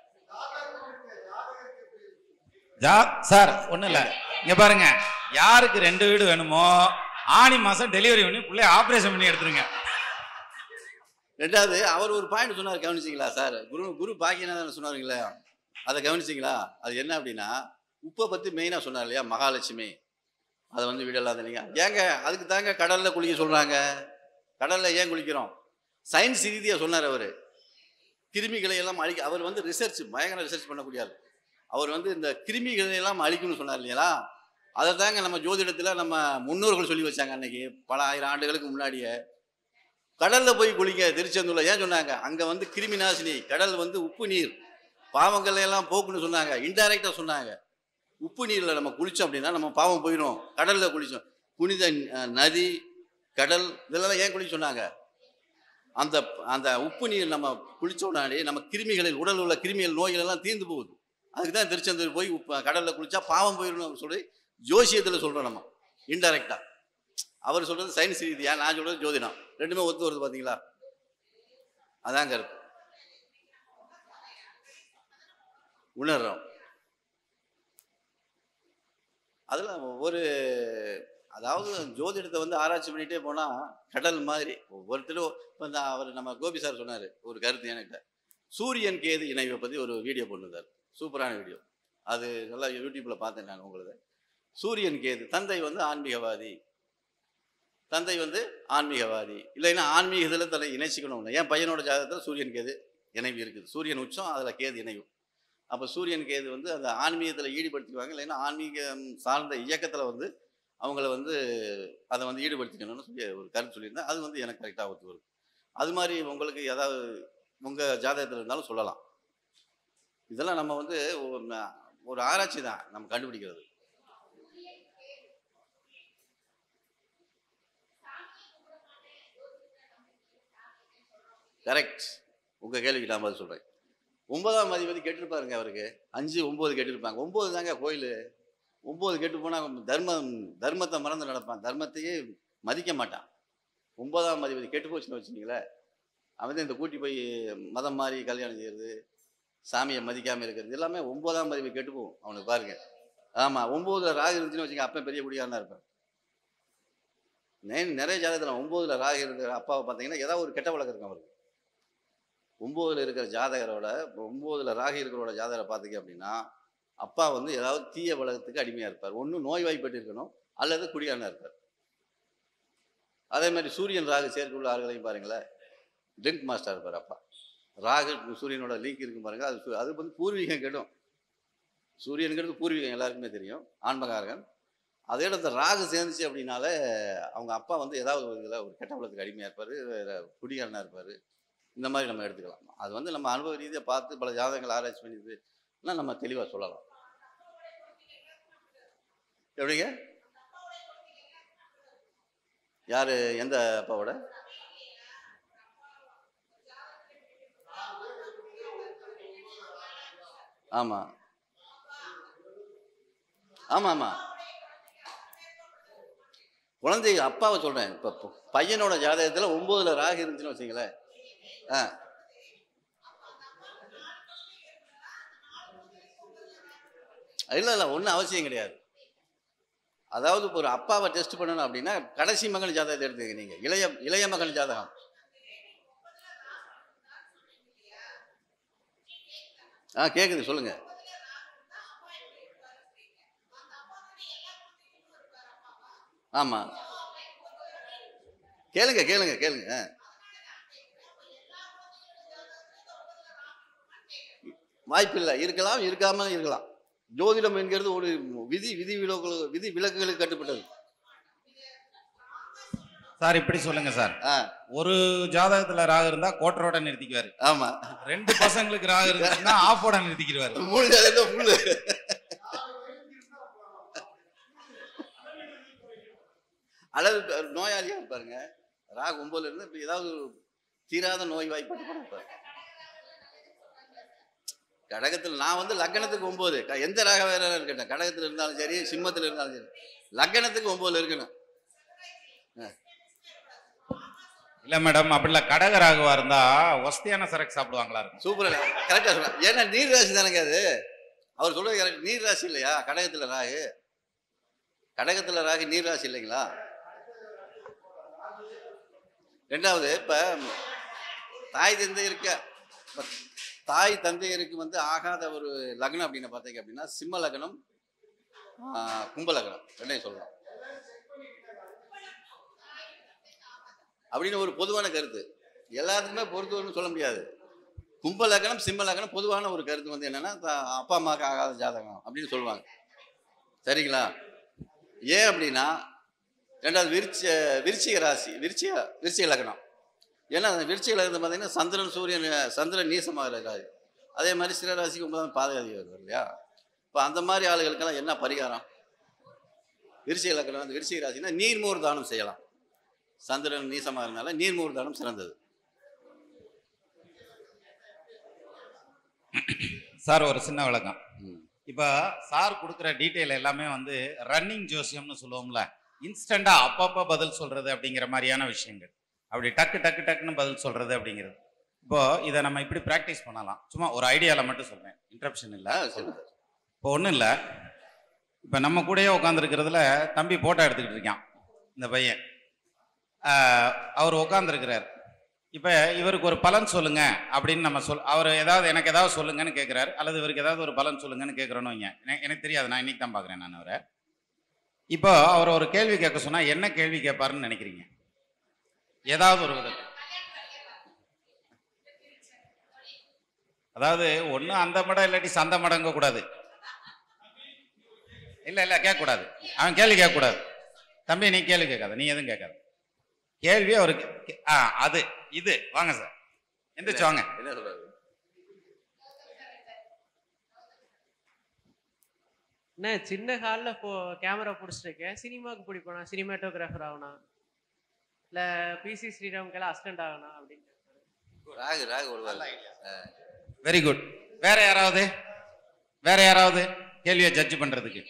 ஜா சார் ஒன்றும் இல்லை இங்கே பாருங்க யாருக்கு ரெண்டு வீடு வேணுமோ ஆணி மாதம் டெலிவரி பண்ணி பிள்ளைய ஆப்ரேஷன் பண்ணி எடுத்துருங்க ரெண்டாவது அவர் ஒரு பாயிண்ட் சொன்னார் கவனிச்சிங்களா சார் குரு குரு பாக்கியநாதன் சொன்னாருங்களே அதை கவனிச்சிங்களா அது என்ன அப்படின்னா உப்பை பற்றி மெயினாக சொன்னார் இல்லையா மகாலட்சுமி அதை வந்து விடலாத இல்லைங்க ஏங்க அதுக்கு தாங்க கடலில் குளிக்க சொல்கிறாங்க கடலில் ஏன் குளிக்கிறோம் சயின்ஸ் ரீதியாக சொன்னார் அவர் கிருமிகளை எல்லாம் அழிக்க அவர் வந்து ரிசர்ச் பயங்கர ரிசர்ச் பண்ணக்கூடியார் அவர் வந்து இந்த கிருமிகளை எல்லாம் அழிக்கணும்னு சொன்னார் இல்லையா அதை தாங்க நம்ம ஜோதிடத்தில் நம்ம முன்னோர்கள் சொல்லி வச்சாங்க அன்னைக்கு பல ஆயிரம் ஆண்டுகளுக்கு முன்னாடியே கடல்ல போய் குளிங்க திருச்செந்தூர்ல ஏன் சொன்னாங்க அங்க வந்து கிருமி நாசினி கடல் வந்து உப்பு நீர் பாவங்கள் எல்லாம் போக்குன்னு சொன்னாங்க இன்டைரக்டா சொன்னாங்க உப்பு நீர்ல நம்ம குளிச்சோம் அப்படின்னா நம்ம பாவம் போயிடும் கடல்ல குளிச்சோம் புனித அஹ், நதி கடல் இதெல்லாம் ஏன் குளிக்க சொன்னாங்க அந்த அந்த உப்பு நீர் நம்ம குளிச்ச உடனே நம்ம கிருமிகளில் உடல் உள்ள கிருமிகள் நோய்கள் எல்லாம் தீர்ந்து போகுது அதுக்கு தான் திருச்செந்தூர் போய் உப்பு கடல்ல குளிச்சா பாவம் போயிடும் சொல்லி ஜோசியத்துல சொல்றோம் நம்ம இன்டைரக்டா அவர் சொல்றது சயின்ஸ் ரீதியா நான் சொல்றது ஜோதிடம் ரெண்டுமே ஒத்து வருது பாத்தீங்களா அதான் கருத்து உணர்றோம் அதில் ஒரு அதாவது ஜோதிடத்தை வந்து ஆராய்ச்சி பண்ணிகிட்டே போனால் கடல் மாதிரி ஒவ்வொருத்தரும் இப்போ இந்த அவர் நம்ம கோபி சார் சொன்னார் ஒரு கருத்து என்கிட்ட சூரியன் கேது இணைவை பற்றி ஒரு வீடியோ போட்டிருந்தார் சூப்பரான வீடியோ அது நல்லா யூடியூப்பில் பார்த்தேன் நான் உங்களது சூரியன் கேது தந்தை வந்து ஆன்மீகவாதி தந்தை வந்து ஆன்மீகவாதி இல்லைன்னா ஆன்மீகத்தில் தன்னை இணைச்சிக்கணும் என் பையனோட ஜாதகத்தில் சூரியன் கேது இணைவு இருக்குது சூரியன் உச்சம் அதில் கேது இணைவு அப்போ சூரியன் கேது வந்து அந்த ஆன்மீகத்தில் ஈடுபடுத்திக்குவாங்க இல்லைன்னா ஆன்மீகம் சார்ந்த இயக்கத்தில் வந்து அவங்கள வந்து அதை வந்து ஈடுபடுத்திக்கணும்னு சொல்லி ஒரு கருத்து சொல்லியிருந்தேன் அது வந்து எனக்கு கரெக்டாக ஒத்து வருது அது மாதிரி உங்களுக்கு ஏதாவது உங்கள் ஜாதகத்தில் இருந்தாலும் சொல்லலாம் இதெல்லாம் நம்ம வந்து ஒரு ந- ஒரு ஆராய்ச்சி தான் நம்ம கண்டுபிடிக்கிறது கரெக்ட் உங்கள் கேள்விக்கு நான் பதில் சொல்கிறேன் ஒன்பதாம் அதிபதி கேட்டிருப்பாருங்க அவருக்கு அஞ்சு ஒம்பது கேட்டிருப்பாங்க ஒம்பது தாங்க கோயில் ஒம்பது கேட்டு போனால் தர்மம் தர்மத்தை மறந்து நடப்பான் தர்மத்தையே மதிக்க மாட்டான் ஒன்பதாம் அதிபதி கெட்டு போச்சுன்னு வச்சுங்களேன் அவன் தான் இந்த கூட்டி போய் மதம் மாறி கல்யாணம் செய்கிறது சாமியை மதிக்காமல் இருக்கிறது எல்லாமே ஒன்பதாம் அதிபதி கெட்டு போகும் அவனுக்கு பாருங்க ஆமாம் ஒம்போதுல ராகு இருந்துச்சுன்னு வச்சுங்க அப்போ பெரிய குடியாரனா இருப்பேன் நே- நிறைய ஜாதகத்தில் ஒம்போதுல ராகு இருக்கிற அப்பாவை பார்த்தீங்கன்னா ஏதாவது ஒரு கெட்ட வழக்கம் இருக்கும் அவருக்கு ஒம்போதுல இருக்கிற ஜாதகரோட ஒம்போதுல ராகு இருக்கிறோட ஜாதகரை பார்த்தீங்க அப்படின்னா அப்பா வந்து ஏதாவது தீய வழக்கத்துக்கு அடிமையாக இருப்பார் ஒன்று நோய்வாய்ப்பட்டு இருக்கணும் அல்லது குடியாரனா இருப்பார் அதே மாதிரி சூரியன் ராகு சேர்க்கை உள்ள ஆறுகளையும் பாருங்களேன் ட்ரிங்க் மாஸ்டர் இருப்பார் அப்பா ராகு சூரியனோட லீக் இருக்கும் பாருங்க அது சு- அது வந்து பூர்வீகம் கெடும் சூரியனுங்கிறது பூர்வீகம் எல்லாருக்குமே தெரியும் ஆன்மகாரகன் அதே இடத்துல ராகு சேர்ந்துச்சு அப்படின்னாலே அவங்க அப்பா வந்து ஏதாவது ஒரு இதில் ஒரு கெட்ட வளத்துக்கு அடிமையாக இருப்பார் குடிகாரனாக இருப்பார் இந்த மாதிரி நம்ம எடுத்துக்கலாம் அது வந்து நம்ம அனுபவ ரீதியாக பார்த்து பல ஜாதகங்கள் ஆராய்ச்சி பண்ணிதுன்னா நம்ம தெளிவாக சொல்லலாம் எப்படிங்க யார் எந்த அப்பாவோட ஆமாம் ஆமாம் ஆமாம் குழந்தை அப்பாவை சொல்கிறேன் இப்போ பையனோட ஜாதகத்தில் ஒம்போதுல ராகு இருந்துச்சுன்னு வச்சுங்களேன் ஆ இல்லை இல்லை ஒன்றும் அவசியம் கிடையாது அதாவது இப்போ ஒரு அப்பாவை டெஸ்ட் பண்ணணும் அப்படின்னா கடைசி மகன் ஜாதகத்தை எடுத்துக்க நீங்கள் இளைய இளைய மகன் ஜாதகம் ஆ கேட்குது சொல்லுங்கள் ஆமாம் கேளுங்க கேளுங்க கேளுங்க ஆ. வாய்ப்பில்லை இருக்கலாம் இருக்காம இருக்கலாம் ஜோதிடம் என்கிறது ஒரு விதி விதி விலக்கு விதி விலக்குகளுக்கு கட்டுப்பட்டது சார் இப்படி சொல்லுங்க சார் ஆ ஒரு ஜாதகத்துல ராகு இருந்தா கோட்டரோட நிறுத்திக்குவாரு ஆமா ரெண்டு பசங்களுக்கு ராகு இருந்துச்சுன்னா ஆஃபோட நிறுத்திக்கிடுவாரு மூணு ஜாதகம் ஃபுல்லு அல்லது நோயாளியா இருப்பாருங்க ராகு ஒன்பதுல இருந்து இப்ப ஏதாவது ஒரு தீராத நோய் வாய்ப்பட்டு கூட இருப்பாரு கடகத்தில் நான் வந்து லக்னத்துக்கு ஒன்பது க- எந்த ராக வேற இருக்கட்டும் கடகத்தில் இருந்தாலும் சரி சிம்மத்தில் இருந்தாலும் சரி லக்னத்துக்கு ஒன்பதுல இருக்கணும் இல்ல மேடம் அப்படி இல்ல கடக ராகுவா இருந்தா ஒஸ்தியான சரக்கு சாப்பிடுவாங்களா இருக்கும் சூப்பர் கரெக்டாக சொல்றேன் ஏன்னா நீர் ராசி தானேங்க அது அவர் சொல்றது கரெக்ட் நீர் ராசி இல்லையா கடகத்தில் ராகு கடகத்தில் ராகு நீர் ராசி இல்லைங்களா ரெண்டாவது இப்போ தாய் தந்தை இருக்க இப்ப தாய் தந்தையருக்கு வந்து ஆகாத ஒரு லக்னம் அப்படின்னு பார்த்தீங்க அப்படின்னா சிம்ம லக்னம் ஆ, கும்ப லக்னம் ரெண்டையும் சொல்லலாம் அப்படின்னு ஒரு பொதுவான கருத்து எல்லாத்துக்குமே பொறுத்துவர்னு சொல்ல முடியாது கும்ப லக்னம் சிம்ம லக்னம் பொதுவான ஒரு கருத்து வந்து என்னன்னா த- அப்பா அம்மாவுக்கு ஆகாத ஜாதகம் அப்படின்னு சொல்லுவாங்க சரிங்களா ஏன் அப்படின்னா ரெண்டாவது விருச்ச விருச்சிக ராசி விருச்சிக விருச்சிக லக்னம் ஏன்னா அந்த விருச்சிக லக்னம் பார்த்தீங்கன்னா சந்திரன் சூரியன் சந்திரன் நீசமாக ராசி அதே மாதிரி சில ராசிக்கு ஒன்பதாம் பாதகாதி வருது இல்லையா இப்போ அந்த மாதிரி ஆளுகளுக்கெல்லாம் என்ன பரிகாரம் விருச்சிக லக்னம் வந்து விருச்சிக ராசினா நீர்மூர் தானம் செய்யலாம் சந்திரன் நீசமாக இருந்தால நீர்மூர் தானம் சிறந்தது சார் ஒரு சின்ன விளக்கம் ம். இப்போ சார் கொடுக்குற டீட்டெயில் எல்லாமே வந்து ரன்னிங் ஜோசியம்னு சொல்லுவோம்ல இன்ஸ்டண்டா அப்பப்போ பதில் சொல்றது அப்படிங்கிற மாதிரியான விஷயங்கள் அப்படி டக்கு டக்கு டக்குன்னு பதில் சொல்றது அப்படிங்கிறது இப்போ இதை நம்ம இப்படி ப்ராக்டிஸ் பண்ணலாம் சும்மா ஒரு ஐடியாவில் மட்டும் சொல்றேன் இன்ட்ரப்ஷன் இல்லை ஆ, சரி இப்போ ஒன்றும் இல்லை இப்போ நம்ம கூடயே உட்காந்துருக்கிறதுல தம்பி போட்டோ எடுத்துக்கிட்டு இருக்கான் இந்த பையன் ஆஹ் அவர் உட்காந்துருக்கிறார் இப்போ இவருக்கு ஒரு பலன் சொல்லுங்க அப்படின்னு நம்ம சொல் அவர் ஏதாவது எனக்கு ஏதாவது சொல்லுங்கன்னு கேட்குறாரு அல்லது இவருக்கு ஏதாவது ஒரு பலன் சொல்லுங்கன்னு கேட்குறோன்னு வைங்க எனக்கு எனக்கு தெரியாது நான் இன்னைக்கு தான் பார்க்குறேன் நான் அவரை இப்போ அவர் ஒரு கேள்வி கேட்க சொன்னால் என்ன கேள்வி கேட்பாருன்னு நினைக்கிறீங்க ஏதாவது ஒரு விதம் அதாவது ஒண்ணு அந்த மடம் இல்லாட்டி சந்த மடங்க கூடாது இல்ல இல்ல கேட்க கூடாது அவன் கேள்வி கேட்க கூடாது தம்பி நீ கேள்வி கேட்காத நீ எதுவும் கேட்காத கேள்வி அவருக்கு கே- ஆ அது இது வாங்க சார் எந்திரிச்சு வாங்க என்ன சொல்றாரு அண்ணா சின்ன ஹாலில் இப்போ கேமரா பிடிச்சிருக்கேன் சினிமாவுக்கு பிடிப்பேனா சினிமாட்டோகிராஃபர் ஆகணும் இல்லை பிசி ஸ்ரீராமுக்கெல்லாம் அசிஸ்டன்ட் ஆகணும் அப்படின்னு ராகு ராகு ஒரு வெரி குட் வேற யாராவது வேற யாராவது கேள்வியை ஜட்ஜ் பண்றதுக்கு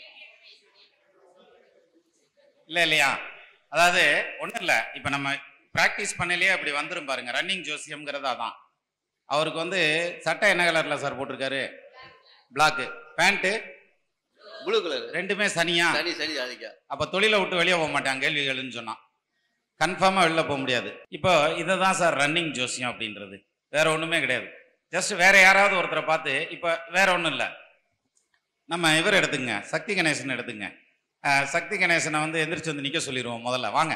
இல்ல இல்லையா அதாவது ஒண்ணும் இல்ல இப்ப நம்ம பிராக்டிஸ் பண்ணலையே அப்படி வந்துரும் பாருங்க ரன்னிங் ஜோசியம்ங்கிறது அதான் அவருக்கு வந்து சட்டை என்ன கலர்ல சார் போட்டிருக்காரு பிளாக்கு பேண்ட்டு ப்ளூ கலர் ரெண்டுமே சனியா சனி சனி ஆதிக்கா அப்ப தொழிலை விட்டு வெளியே போக மாட்டான் கேள்விகள்னு சொன்னான் கன்ஃபார்மா வெளில போக முடியாது இப்போ இதை தான் சார் ரன்னிங் ஜோசியம் அப்படின்றது வேற ஒண்ணுமே கிடையாது ஜஸ்ட் வேற யாராவது ஒருத்தரை பார்த்து இப்போ வேற ஒன்றும் இல்லை நம்ம இவர் எடுத்துங்க சக்தி கணேசன் எடுத்துங்க அஹ், சக்தி கணேசனை வந்து எந்திரிச்சு வந்து நிக்க சொல்லிடுவோம் முதல்ல வாங்க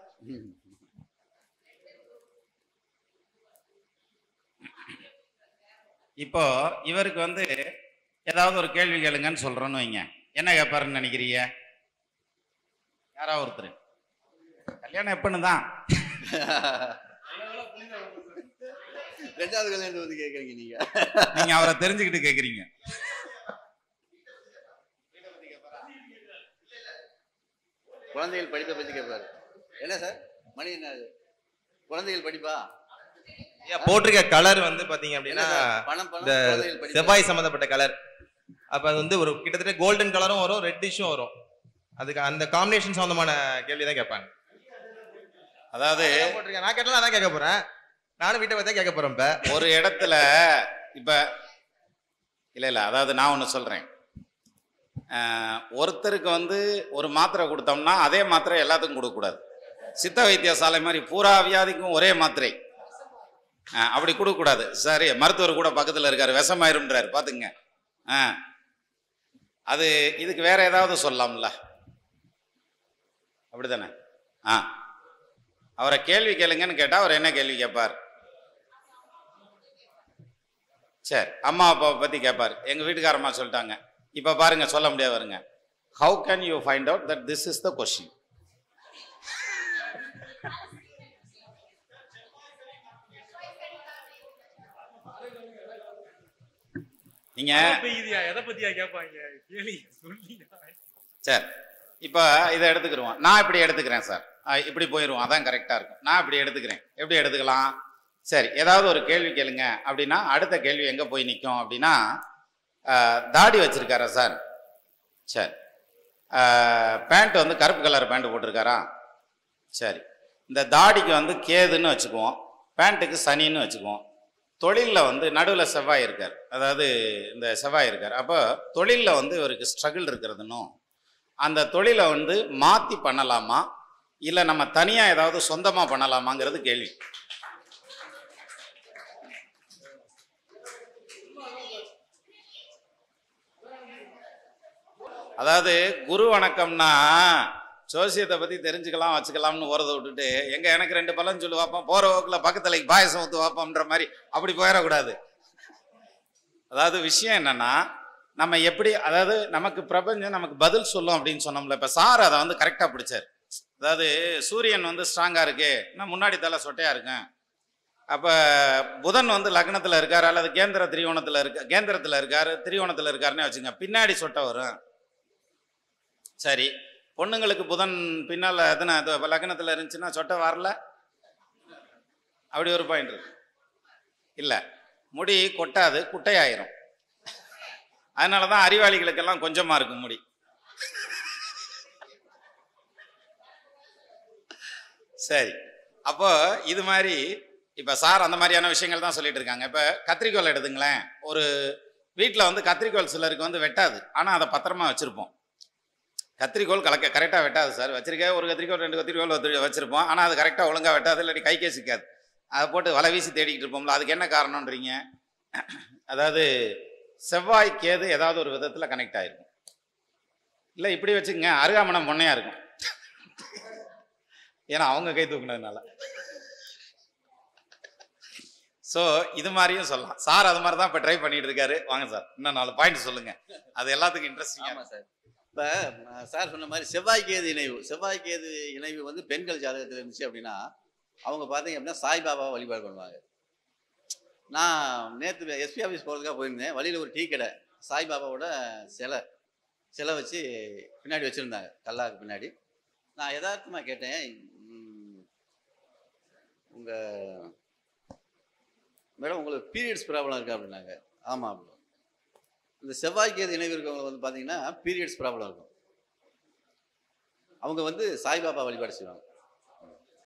இப்போ இவருக்கு வந்து ஏதாவது ஒரு கேள்வி கேளுங்கன்னு சொல்றோன்னு வைங்க என்ன கேட்பாருன்னு நினைக்கிறீங்க யாராவது ஒருத்தர் கல்யாணம் எப்பன்னு தான் ரெண்டாவது கல்யாணம் வந்து கேட்குறீங்க நீங்க நீங்க அவரை தெரிஞ்சுக்கிட்டு கேக்குறீங்க குழந்தைகள் படிப்பை பத்தி கேட்பாரு என்ன சார் மணி என்ன அது குழந்தைகள் படிப்பா ஐயா, போட்டிருக்க கலர் வந்து பாத்தீங்க என்ன அப்படின்னா சார்? பணம் பணம் இந்த குழந்தைகள் படிப்பா செவ்வாய் சம்பந்தப்பட்ட கலர் அப்ப அது வந்து ஒரு கிட்டத்தட்ட கோல்டன் கலரும் வரும் ரெட்டிஷும் வரும் அதுக்கு அந்த காம்பினேஷன் சம்பந்தமான கேள்வி தான் கேட்பாங்க அதாவது அதான் போட்டிருக்கேன் நான் கேட்டாலும் அதான் கேட்க போறேன் நானும் வீட்டை பத்தி கேட்க போறேன் இப்ப ஒரு இடத்துல இப்ப இல்ல இல்ல அதாவது நான் ஒன்று சொல்றேன் அஹ், ஒருத்தருக்கு வந்து ஒரு மாத்திரை கொடுத்தோம்னா அதே மாத்திரை எல்லாத்துக்கும் கொடுக்கக்கூடாது சித்த வைத்தியசாலை மாதிரி பூரா வியாதிக்கும் ஒரே மாத்திரை அஹ், அப்படி கொடுக்கக்கூடாது சரி மருத்துவர் கூட பக்கத்தில் இருக்காரு விஷமாயிரும்ன்றாரு பார்த்துங்க ஆ அது இதுக்கு வேற ஏதாவது சொல்லலாம்ல அப்படிதானே ஆ அவரை கேள்வி கேளுங்கன்னு கேட்டால் அவர் என்ன கேள்வி கேட்பார் சரி அம்மா அப்பாவை பற்றி கேட்பார் எங்கள் வீட்டுக்காரம்மா சொல்லிட்டாங்க இப்போ பாருங்க சொல்ல முடியாது வருங்க how can you find out that this is the question நீங்கள் பெய்யுதியா எதை பத்தியா கேட்பாங்க கேள்வி சொல்லியா சரி இப்போ இதை எடுத்துக்கிருவோம் நான் இப்படி எடுத்துக்கிறேன் சார் அஹ் இப்படி போயிடுவோம் அதான் கரெக்டாக இருக்கும் நான் இப்படி எடுத்துக்கிறேன் எப்படி எடுத்துக்கலாம் சரி ஏதாவது ஒரு கேள்வி கேளுங்க அப்படின்னா அடுத்த கேள்வி எங்கே போய் நிற்கும் அப்படின்னா அஹ், தாடி வச்சிருக்காரா சார் சரி பேண்ட் வந்து கருப்பு கலர் பேண்ட் போட்டிருக்காரா சரி இந்த தாடிக்கு வந்து கேதுன்னு வச்சுக்குவோம் பேண்ட்டுக்கு சனின்னு வச்சுக்குவோம் தொழிலில் வந்து நடுவில் செவ்வாய் இருக்கார் அதாவது இந்த செவ்வாய் இருக்கார் அப்போ தொழிலில் வந்து இவருக்கு ஸ்ட்ரகிள் இருக்கிறதுன்னும் அந்த தொழிலை வந்து மாற்றி பண்ணலாமா இல்லை நம்ம தனியாக ஏதாவது சொந்தமாக பண்ணலாமாங்கிறது கேள்வி அதாவது குரு வணக்கம்னா ஜோசியத்தை பற்றி தெரிஞ்சுக்கலாம் வச்சுக்கலாம்னு ஓரதை விட்டுட்டு எங்க எனக்கு ரெண்டு பலன் சொல்லி பார்ப்போம் போகிற போக்கில் பக்கத்தில் பாயசம் ஊற்று பார்ப்போம்ன்ற மாதிரி அப்படி போயிடக்கூடாது அதாவது விஷயம் என்னன்னா நம்ம எப்படி அதாவது நமக்கு பிரபஞ்சம் நமக்கு பதில் சொல்லும் அப்படின்னு சொன்னோம்ல இப்போ சார் அதை வந்து கரெக்டாக பிடிச்சார் அதாவது சூரியன் வந்து ஸ்ட்ராங்காக இருக்கு நான் முன்னாடி தலை சொட்டையாக இருக்கேன் அப்போ புதன் வந்து லக்னத்தில் இருக்கார் அல்லது கேந்திர திரியோணத்தில் இருக்க கேந்திரத்தில் இருக்கார் திரியோணத்தில் இருக்காருன்னே வச்சுங்க பின்னாடி சொட்டை வரும் சரி பொண்ணுங்களுக்கு புதன் பின்னால் எத்தனை இது லக்னத்தில் இருந்துச்சுன்னா சொட்டை வரல அப்படி ஒரு பாயிண்ட் இருக்கு இல்லை முடி கொட்டாது குட்டையாயிரும் அதனால தான் அறிவாளிகளுக்கெல்லாம் கொஞ்சமாக இருக்கும் முடி சரி அப்போ இது மாதிரி இப்போ சார் அந்த மாதிரியான விஷயங்கள் தான் சொல்லிட்டு இருக்காங்க இப்போ கத்திரிக்கோல் எடுத்துங்களேன் ஒரு வீட்டில் வந்து கத்திரிக்கோல் சிலருக்கு வந்து வெட்டாது ஆனால் அதை பத்திரமா வச்சுருப்போம் கத்திரிக்கோல் கலக்க கரெக்டாக வெட்டாது சார் வச்சிருக்க ஒரு கத்திரிக்கோல் ரெண்டு கத்திரிக்கோல் வச்சு- வச்சிருப்போம் ஆனால் அது கரெக்டாக ஒழுங்காக வெட்டாது இல்லாட்டி கைக்கே சிக்காது அதை போட்டு வலை வீசி தேடிக்கிட்டு இருப்போம்ல அதுக்கு என்ன காரணம்ன்றீங்க அதாவது செவ்வாய் கேது ஏதாவது ஒரு விதத்தில் கனெக்ட் ஆயிருக்கும் இல்லை இப்படி வச்சுக்கங்க அருகாமணம் பொண்ணையா இருக்கும் ஏன்னா அவங்க கை தூக்குனதுனால ஸோ இது மாதிரியும் சொல்லலாம் சார் அது மாதிரி தான் இப்போ ட்ரை பண்ணிட்டு இருக்காரு வாங்க சார் இன்னும் நாலு பாயிண்ட் சொல்லுங்க அது எல்லாத்துக்கும் இன்ட்ரெஸ்டிங்காக ஆமாம் சார் இப்போ சார் சொன்ன மாதிரி செவ்வாய் கேது இணைவு செவ்வாய் கேது இணைவு வந்து பெண்கள் ஜாதகத்தில் இருந்துச்சு அப்படின்னா அவங்க பார்த்தீங்க அப்படின்னா சாய்பாபாவை வழிபாடு பண்ணுவாங்க நான் நேற்று எஸ்பி ஆஃபீஸ் போகிறதுக்காக போயிருந்தேன் வழியில் ஒரு டீ கடை சாய்பாபாவோட சிலை சிலை வச்சு பின்னாடி வச்சுருந்தாங்க கல்லாக்கு பின்னாடி நான் யதார்த்தமாக கேட்டேன் உங்கள் மேடம் உங்களுக்கு பீரியட்ஸ் ப்ராப்ளம் இருக்கா அப்படின்னாங்க ஆமாம் அப்படி இந்த செவ்வாய் கேது இணைவு இருக்கவங்க வந்து பார்த்தீங்கன்னா பீரியட்ஸ் ப்ராப்ளம் இருக்கும் அவங்க வந்து சாய்பாபா வழிபாடு செய்வாங்க